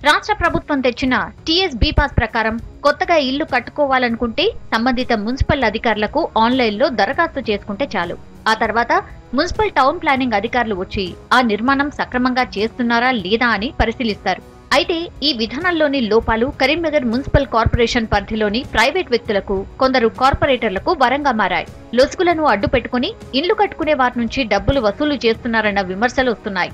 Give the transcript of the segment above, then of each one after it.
రాష్ట్ర ప్రభుత్వం తెచ్చిన టీఎస్ బీ పాస్ ప్రకారం కొత్తగా ఇల్లు కట్టుకోవాలనుకుంటే సంబంధిత మున్సిపల్ అధికారులకు ఆన్లైన్లో దరఖాస్తు చేసుకుంటే చాలు ఆ తర్వాత మున్సిపల్ టౌన్ ప్లానింగ్ అధికారులు వచ్చి ఆ నిర్మాణం సక్రమంగా చేస్తున్నారా లేదా అని పరిశీలిస్తారు అయితే ఈ విధానంలోని లోపాలు కరీంనగర్ మున్సిపల్ కార్పొరేషన్ పరిధిలోని ప్రైవేట్ వ్యక్తులకు కొందరు కార్పొరేటర్లకు వరంగా మారాయి లొసుగులను అడ్డు పెట్టుకుని ఇల్లు కట్టుకునే వారి నుంచి డబ్బులు వసూలు చేస్తున్నారన్న విమర్శలు వస్తున్నాయి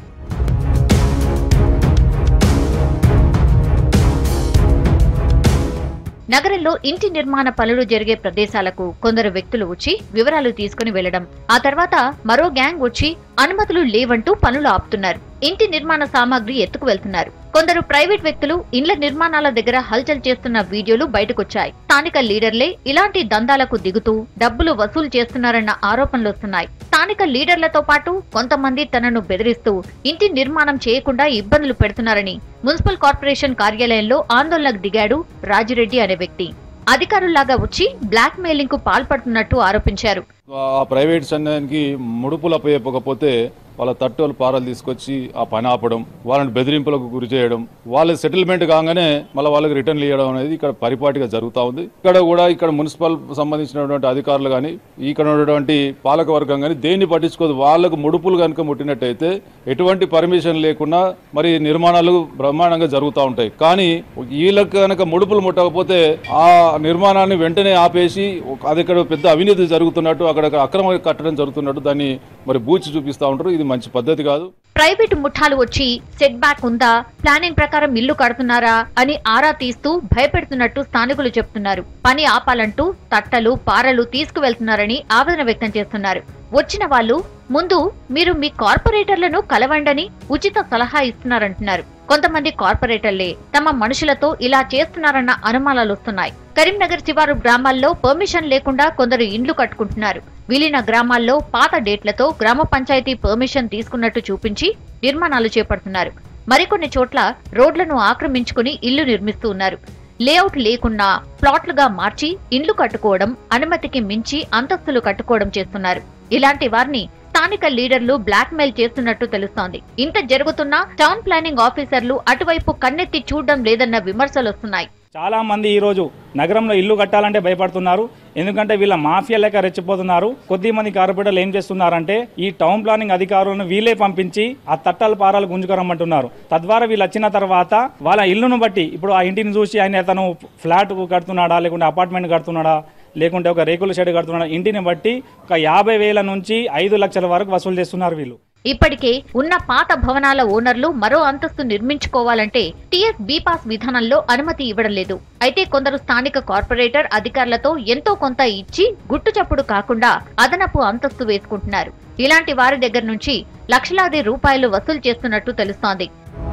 నగరంలో ఇంటి నిర్మాణ పనులు జరిగే ప్రదేశాలకు కొందరు వ్యక్తులు వచ్చి వివరాలు తీసుకుని వెళ్లడం ఆ తర్వాత మరో గ్యాంగ్ వచ్చి అనుమతులు లేవంటూ పనులు ఆపుతున్నారు ఇంటి నిర్మాణ సామాగ్రి ఎత్తుకు వెళ్తున్నారు కొందరు ప్రైవేట్ వ్యక్తులు ఇండ్ల నిర్మాణాల దగ్గర హల్చల్ చేస్తున్న వీడియోలు బయటకొచ్చాయి స్థానిక లీడర్లే ఇలాంటి దందాలకు దిగుతూ డబ్బులు వసూలు చేస్తున్నారన్న ఆరోపణలు వస్తున్నాయి స్థానిక లీడర్లతో పాటు కొంతమంది తనను బెదిరిస్తూ ఇంటి నిర్మాణం చేయకుండా ఇబ్బందులు పెడుతున్నారని మున్సిపల్ కార్పొరేషన్ కార్యాలయంలో ఆందోళనకు దిగాడు రాజిరెడ్డి అనే వ్యక్తి అధికారుల్లాగా వచ్చి బ్లాక్ మెయిలింగ్ కు పాల్పడుతున్నట్టు ఆరోపించారు ఆ ప్రైవేట్ సంఘానికి ముడుపులు అప్పచెప్పకపోతే వాళ్ళ తట్టోలు పారలు తీసుకొచ్చి ఆ పని ఆపడం వాళ్ళని బెదిరింపులకు గురి చేయడం వాళ్ళ సెటిల్మెంట్ కాగానే మళ్ళీ వాళ్ళకి రిటర్న్ ఇవ్వడం అనేది ఇక్కడ పరిపాటిగా జరుగుతూ ఉంది ఇక్కడ కూడా ఇక్కడ మున్సిపల్ సంబంధించినటువంటి అధికారులు కానీ ఇక్కడ ఉన్నటువంటి పాలక వర్గం కానీ దేన్ని పట్టించుకోదు వాళ్ళకు ముడుపులు కనుక ముట్టినట్టయితే ఎటువంటి పర్మిషన్ లేకుండా మరి నిర్మాణాలు బ్రహ్మాండంగా జరుగుతూ ఉంటాయి కానీ వీళ్ళకి కనుక ముడుపులు ముట్టకపోతే ఆ నిర్మాణాన్ని వెంటనే ఆపేసి ఒక- అది ఇక్కడ పెద్ద అవినీతి జరుగుతున్నట్టు అక్కడ అక్రమ కట్టడం జరుగుతున్నట్టు దాన్ని మరి బూచి చూపిస్తూ ఉంటారు ఇది మంచి పద్ధతి కాదు ప్రైవేటు ముఠాలు వచ్చి సెట్ బ్యాక్ ఉందా ప్లానింగ్ ప్రకారం ఇల్లు కడుతున్నారా అని ఆరా తీస్తూ భయపెడుతున్నట్టు స్థానికులు చెప్తున్నారు పని ఆపాలంటూ తట్టలు పారలు తీసుకువెళ్తున్నారని ఆవేదన వ్యక్తం చేస్తున్నారు వచ్చిన వాళ్ళు ముందు మీరు మీ కార్పొరేటర్లను కలవండని ఉచిత సలహా ఇస్తున్నారంటున్నారు కొంతమంది కార్పొరేటర్లే తమ మనుషులతో ఇలా చేస్తున్నారన్న అనుమానాలు వస్తున్నాయి కరీంనగర్ శివారు గ్రామాల్లో పర్మిషన్ లేకుండా కొందరు ఇండ్లు కట్టుకుంటున్నారు విలీన గ్రామాల్లో పాత డేట్లతో గ్రామ పంచాయతీ పర్మిషన్ తీసుకున్నట్టు చూపించి నిర్మాణాలు చేపడుతున్నారు మరికొన్ని చోట్ల రోడ్లను ఆక్రమించుకుని ఇల్లు నిర్మిస్తూ ఉన్నారు లేఅవుట్ లేకున్నా ప్లాట్లుగా మార్చి ఇండ్లు కట్టుకోవడం అనుమతికి మించి అంతస్తులు కట్టుకోవడం చేస్తున్నారు ఇలాంటి వారిని స్థానిక లీడర్లు బ్లాక్ మెయిల్ చేస్తున్నట్టు తెలుస్తోంది ఇంత జరుగుతున్నా టౌన్ ప్లానింగ్ ఆఫీసర్లు అటువైపు కన్నెత్తి చూడడం లేదన్న విమర్శలు వస్తున్నాయి చాలా మంది ఈ రోజు నగరంలో ఇల్లు కట్టాలంటే భయపడుతున్నారు ఎందుకంటే వీళ్ళ మాఫియా లెక్క రెచ్చిపోతున్నారు కొద్ది మంది కార్పొరేటర్లు ఏం చేస్తున్నారంటే ఈ టౌన్ ప్లానింగ్ అధికారులను వీళ్ళే పంపించి ఆ తట్టాల పారాలు గుంజుకరమ్మంటున్నారు తద్వారా వీళ్ళు వచ్చిన తర్వాత వాళ్ళ ఇల్లును బట్టి ఇప్పుడు ఆ ఇంటిని చూసి ఆయన తను ఫ్లాట్ కడుతున్నాడా లేకుంటే అపార్ట్మెంట్ కడుతున్నాడా లేకుంటే ఒక రేకుల షెడ్ కడుతున్నాడా ఇంటిని బట్టి ఒక యాభై వేల నుంచి ఐదు లక్షల వరకు వసూలు చేస్తున్నారు వీళ్ళు ఇప్పటికే ఉన్న పాత భవనాల ఓనర్లు మరో అంతస్తు నిర్మించుకోవాలంటే టీఎస్ బీపాస్ విధానంలో అనుమతి ఇవ్వడం లేదు అయితే కొందరు స్థానిక కార్పొరేటర్ అధికారులతో ఎంతో కొంత ఇచ్చి గుట్టు చప్పుడు కాకుండా అదనపు అంతస్తు వేసుకుంటున్నారు ఇలాంటి వారి దగ్గర నుంచి లక్షలాది రూపాయలు వసూలు చేస్తున్నట్టు తెలుస్తోంది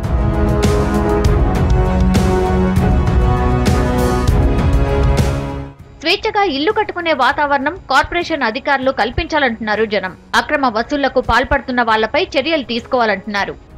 స్వేచ్ఛగా ఇల్లు కట్టుకునే వాతావరణం కార్పొరేషన్ అధికారులు కల్పించాలంటున్నారు జనం అక్రమ వసూళ్లకు పాల్పడుతున్న వాళ్లపై చర్యలు తీసుకోవాలంటున్నారు